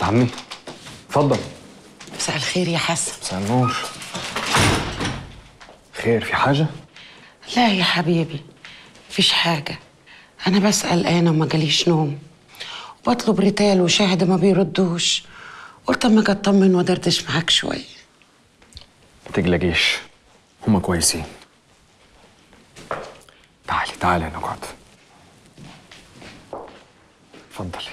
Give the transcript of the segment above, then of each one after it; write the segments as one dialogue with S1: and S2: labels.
S1: مرات عمي اتفضل
S2: مساء الخير يا حسن
S1: مساء النور خير في حاجة؟
S2: لا يا حبيبي مفيش حاجة أنا بس قلقانة وما جاليش نوم وبطلب ريتال وشاهد ما بيردوش قلت أما أجي أطمن وأدردش معاك شوية
S1: ما تقلقيش هما كويسين تعالي تعالي نقعد اتفضلي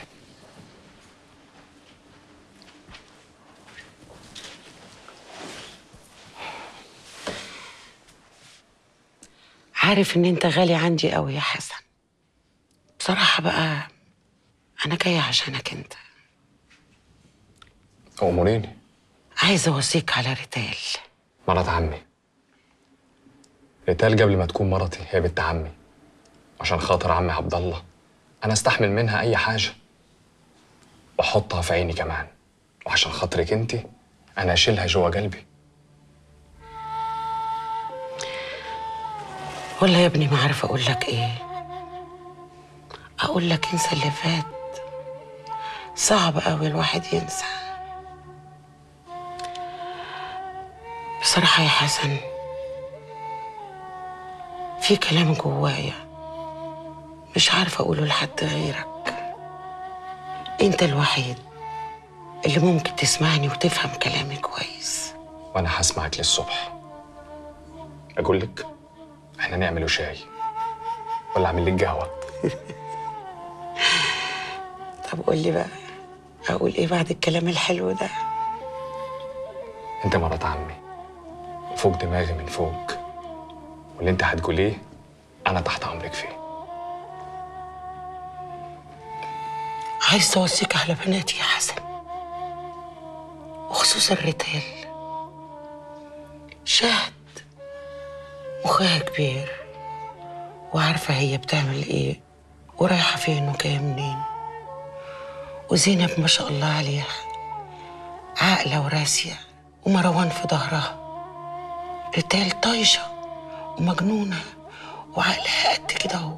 S2: عارف إن أنت غالي عندي أوي يا حسن بصراحة بقى أنا جاية عشانك أنت
S1: أموريني
S2: عايزة أوصيك على ريتال
S1: مرات عمي ريتال قبل ما تكون مرتي هي بنت عمي عشان خاطر عمي عبد الله انا استحمل منها اي حاجه واحطها في عيني كمان وعشان خاطرك انت انا اشيلها جوه قلبي
S2: ولا يا ابني ما عارفة أقول لك إيه أقول لك انسى اللي فات صعب قوي الواحد ينسى بصراحة يا حسن في كلام جوايا مش عارفة أقوله لحد غيرك أنت الوحيد اللي ممكن تسمعني وتفهم كلامي كويس
S1: وانا هسمعك للصبح اقول لك احنا نعمله شاي ولا اعمل لك قهوه
S2: طب قول لي بقى أقول إيه بعد الكلام الحلو ده
S1: انت مرات عمي فوق دماغي من فوق واللي انت هتقوليه انا تحت امرك فيه
S2: عايز توصيك على بناتي يا حسن وخصوصا الريتال شهد مخها كبير وعارفة هي بتعمل ايه ورايحة فين وجاية منين وزينب ما شاء الله عليها عاقلة وراسية ومروان في ظهرها ريتال طايشة ومجنونة وعقلها قد كده اهو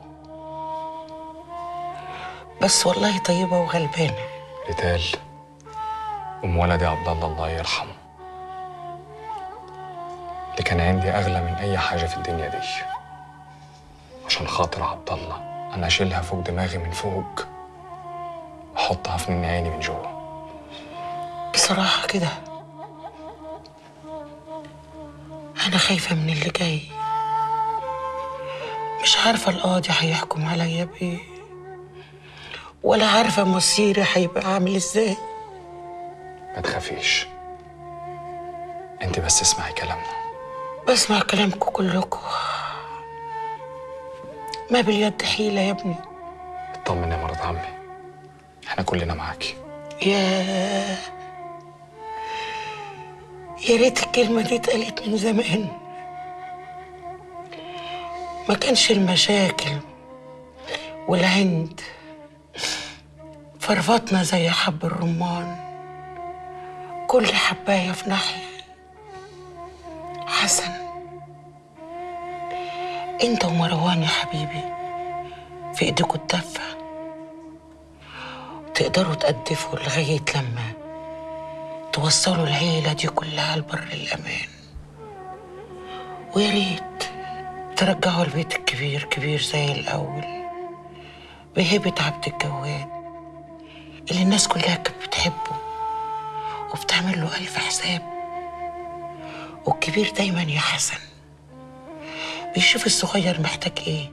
S2: بس والله طيبة وغلبانة
S1: ريتال ام ولدي عبد الله الله يرحمه اللي كان عندي اغلى من اي حاجه في الدنيا دي عشان خاطر عبد الله انا اشيلها فوق دماغي من فوق واحطها في نين عيني من جوه
S2: بصراحة كده أنا خايفة من اللي جاي مش عارفة القاضي هيحكم عليا بإيه ولا عارفة مصيري هيبقى عامل إزاي
S1: ما تخافيش انت بس اسمعي كلامنا
S2: بسمع كلامكم كلكم ما باليد حيلة يا ابني
S1: اطمن يا مرات عمي احنا كلنا معاكي
S2: يا يا ريت الكلمة دي اتقالت من زمان ما كانش المشاكل والعند فرفطنا زي حب الرمان كل حباية في ناحية حسن انت ومروان يا حبيبي في ايديكوا الدفة تقدروا تقدفوا لغاية لما توصلوا العيلة دي كلها لبر الأمان ويا ريت ترجعوا البيت الكبير كبير زي الأول بهيبة عبد الجواد اللي الناس كلها كانت بتحبه وبتعمل له ألف حساب والكبير دايما يا حسن بيشوف الصغير محتاج ايه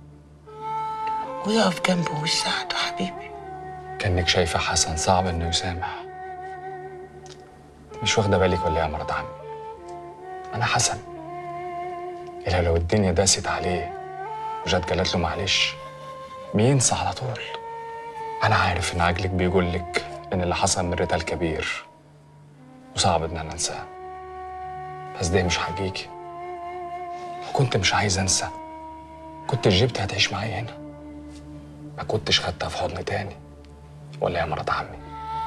S2: ويقف جنبه ويساعده حبيبي
S1: كانك شايفه حسن صعب انه يسامح مش واخده بالك ولا إيه يا مرات عمي انا حسن الا لو الدنيا داست عليه وجت قالت له معلش بينسى على طول انا عارف ان عقلك بيقول لك ان اللي حصل من ريتال كبير وصعب ان انا انساه بس ده مش حقيقي وكنت مش عايز انسى كنت جبت هتعيش معايا هنا ما كنتش خدتها في حضن تاني ولا يا مرات عمي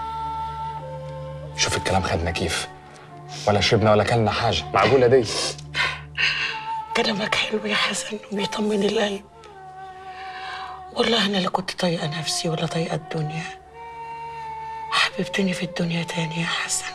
S1: شوف الكلام خدنا كيف ولا شربنا ولا كلنا حاجة معقولة دي
S2: كلامك حلو يا حسن وبيطمن القلب والله انا لا كنت طايقه نفسي ولا طايقه الدنيا حبيبتني في الدنيا تاني يا حسن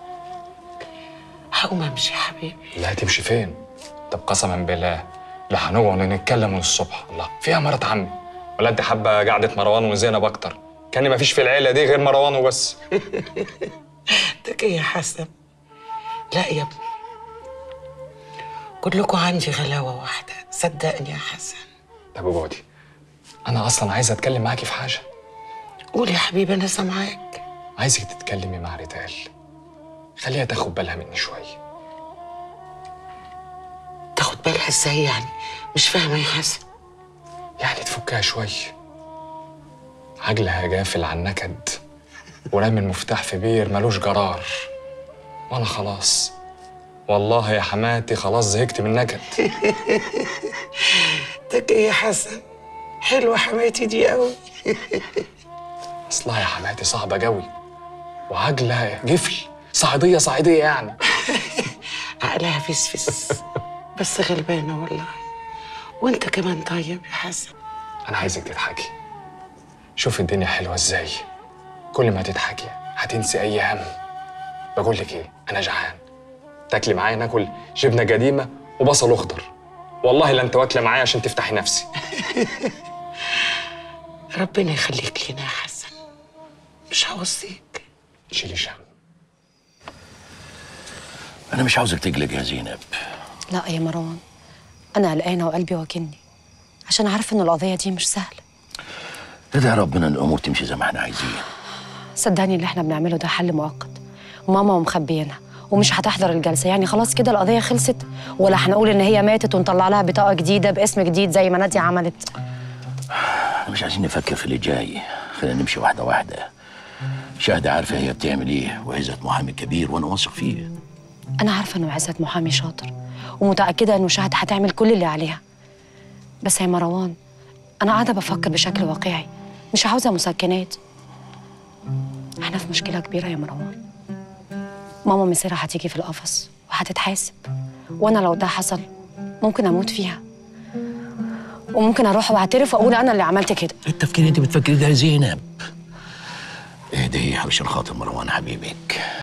S2: هقوم امشي يا حبيبي
S1: لا تمشي فين طب قسما بالله لا هنقعد نتكلم للصبح الله فيها مرات عمي ولا انت حابه قعده مروان وزينب اكتر كان ما فيش في العيله دي غير مروان وبس
S2: ده يا حسن لا يا ابني كلكم عندي غلاوة واحدة صدقني يا حسن
S1: طب اقعدي انا اصلا عايز اتكلم معاكي في حاجه
S2: قول يا حبيبي أنا سامعاك
S1: عايزك تتكلمي مع ريتال خليها تاخد بالها مني شويه
S2: تاخد بالها ازاي يعني مش فاهمة يا حسن
S1: يعني تفكها شويه عجلها جافل عن نكد ورامي المفتاح في بير ملوش جرار وانا خلاص والله يا حماتي خلاص زهقت من نكد
S2: ده يا حسن حلوة حماتي دي قوي
S1: اصلها يا حماتي صعبه قوي وعجلها جفل صعيديه صعيديه يعني
S2: عقلها فسفس بس غلبانة والله وانت كمان طيب يا حسن
S1: انا عايزك تضحكي شوف الدنيا حلوه ازاي كل ما تضحكي هتنسي اي هم بقول لك ايه انا جعان تاكلي معايا ناكل جبنه قديمه وبصل اخضر والله لا انت واكله معايا عشان تفتحي نفسي
S2: ربنا يخليك لنا يا حسن مش هوصيك
S1: شيلي شم
S3: أنا مش عاوزك تقلق يا زينب
S4: لا يا مروان أنا قلقانة وقلبي واكلني عشان عارفة إن القضية دي مش سهلة
S3: ادعي ربنا إن الأمور تمشي زي ما احنا عايزين
S4: صدقني اللي احنا بنعمله ده حل مؤقت ماما ومخبيينها ومش هتحضر الجلسة يعني خلاص كده القضية خلصت ولا هنقول إن هي ماتت ونطلع لها بطاقة جديدة باسم جديد زي ما نادية عملت
S3: احنا مش عايزين نفكر في اللي جاي خلينا نمشي واحدة واحدة شاهدة عارفة هي بتعمل إيه وعزت محامي كبير وأنا واثق فيه
S4: أنا عارفة إنه عزت محامي شاطر ومتأكدة إنه شهد هتعمل كل اللي عليها بس يا مروان أنا قاعدة بفكر بشكل واقعي مش عاوزة مسكنات احنا في مشكلة كبيرة يا مروان ماما مصيرها هتيجي في القفص وهتتحاسب وأنا لو ده حصل ممكن أموت فيها وممكن أروح وأعترف وأقول أنا اللي عملت كده
S3: التفكير أنت بتفكري ده يا زينب اهدي عشان خاطر مروان حبيبك